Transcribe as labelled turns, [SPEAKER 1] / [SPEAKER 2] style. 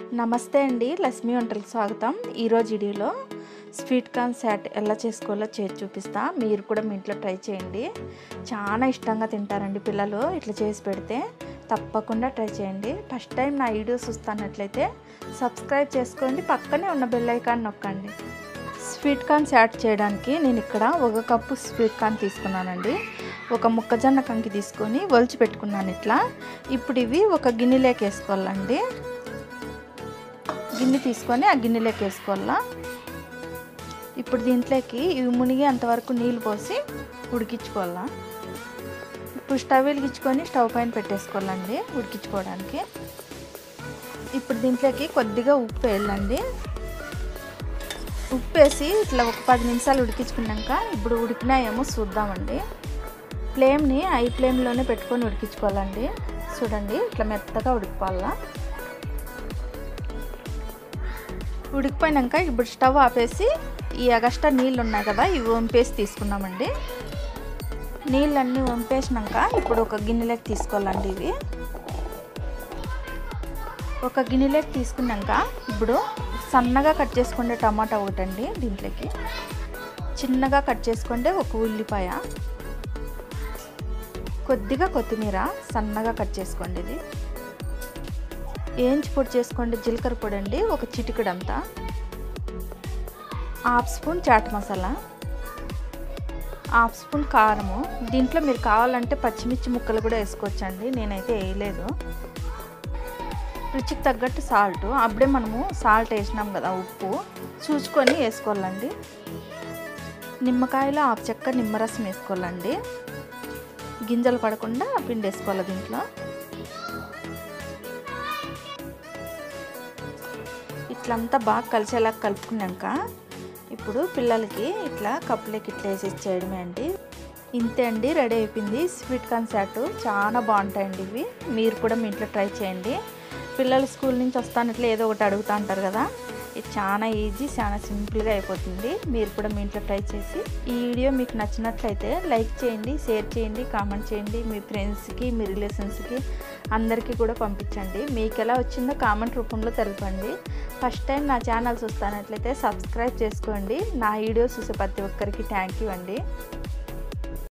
[SPEAKER 1] నమస్తే అండి లక్ష్మీ వంటలకు స్వాగతం ఈరోజు వీడియోలో స్వీట్ కార్న్ శాట్ ఎలా చేసుకోవాలో చేసి చూపిస్తా మీరు కూడా మీ ఇంట్లో ట్రై చేయండి చాలా ఇష్టంగా తింటారండి పిల్లలు ఇట్లా చేసి పెడితే తప్పకుండా ట్రై చేయండి ఫస్ట్ టైం నా వీడియోస్ చూస్తున్నట్లయితే సబ్స్క్రైబ్ చేసుకోండి పక్కనే ఉన్న బెల్ ఐకాన్ నొక్కండి స్వీట్ కార్న్ శాట్ చేయడానికి నేను ఇక్కడ ఒక కప్పు స్వీట్ కార్న్ తీసుకున్నానండి ఒక మొక్కజొన్న కంకి తీసుకొని ఒలిచి పెట్టుకున్నాను ఇట్లా ఇప్పుడు ఇవి ఒక గిన్నెలోకి వేసుకోవాలండి గిన్నె తీసుకొని ఆ గిన్నెలోకి వేసుకోవాలా ఇప్పుడు దీంట్లోకి ఇవి మునిగి అంతవరకు నీళ్ళు పోసి ఉడికించుకోవాలా ఇప్పుడు స్టవ్ వెలిగించుకొని స్టవ్ పైన పెట్టేసుకోవాలండి ఉడికించుకోవడానికి ఇప్పుడు దీంట్లోకి కొద్దిగా ఉప్పు వేయాలండి ఉప్పు వేసి ఇట్లా ఒక పది నిమిషాలు ఉడికించుకున్నాక ఇప్పుడు ఉడికినాయేమో చూద్దామండి ఫ్లేమ్ని ఐ ఫ్లేమ్లోనే పెట్టుకొని ఉడికించుకోవాలండి చూడండి ఇట్లా మెత్తగా ఉడికిపోవాలా ఉడికిపోయినాక ఇప్పుడు స్టవ్ ఆపేసి ఈ అగస్టా నీళ్ళు ఉన్నాయి కదా ఇవి వంపేసి తీసుకున్నామండి నీళ్ళన్నీ వంపేసినాక ఇప్పుడు ఒక గిన్నెలోకి తీసుకోవాలండి ఇవి ఒక గిన్నెలోకి తీసుకున్నాక ఇప్పుడు సన్నగా కట్ చేసుకుంటే టమాటా ఒకటండి దీంట్లోకి చిన్నగా కట్ చేసుకుంటే ఒక ఉల్లిపాయ కొద్దిగా కొత్తిమీర సన్నగా కట్ చేసుకోండి ఇది ఏంచి పొడి చేసుకోండి జీలకర్ర పొడి అండి ఒక చిటికడంతా half spoon chaat masala half spoon కారము దీంట్లో మీరు కావాలంటే పచ్చిమిర్చి ముక్కలు కూడా వేసుకోవచ్చండి నేనైతే వేయలేదు రుచికి తగ్గట్టు సాల్ట్ అప్పుడే మనము సాల్ట్ వేసినాం కదా ఉప్పు చూసుకొని వేసుకోవాలండి నిమ్మకాయలో హాఫ్ చెక్క నిమ్మరసం వేసుకోవాలండి గింజలు పడకుండా పిండి వేసుకోవాలి దీంట్లో ఇట్లంతా బాగా కలిసేలా కలుపుకున్నాక ఇప్పుడు పిల్లలకి ఇట్లా కప్పులకి ఇట్లా వేసి ఇచ్చేయడమే అండి ఇంతే అండి రెడీ అయిపోయింది స్వీట్ కార్న్ శాట్ చాలా బాగుంటాయండి ఇవి మీరు కూడా మీ ఇంట్లో ట్రై చేయండి పిల్లలు స్కూల్ నుంచి వస్తానట్లు ఏదో ఒకటి అడుగుతూ ఉంటారు కదా ఇది చాలా ఈజీ చాలా సింపుల్గా అయిపోతుంది మీరు కూడా మీ ఇంట్లో ట్రై చేసి ఈ వీడియో మీకు నచ్చినట్లయితే లైక్ చేయండి షేర్ చేయండి కామెంట్ చేయండి మీ ఫ్రెండ్స్కి మీ రిలేషన్స్కి అందరికీ కూడా పంపించండి మీకు ఎలా వచ్చిందో కామెంట్ రూపంలో తెలపండి ఫస్ట్ టైం నా ఛానల్ చూస్తానట్లయితే సబ్స్క్రైబ్ చేసుకోండి నా వీడియోస్ చూసే ప్రతి ఒక్కరికి థ్యాంక్ యూ అండి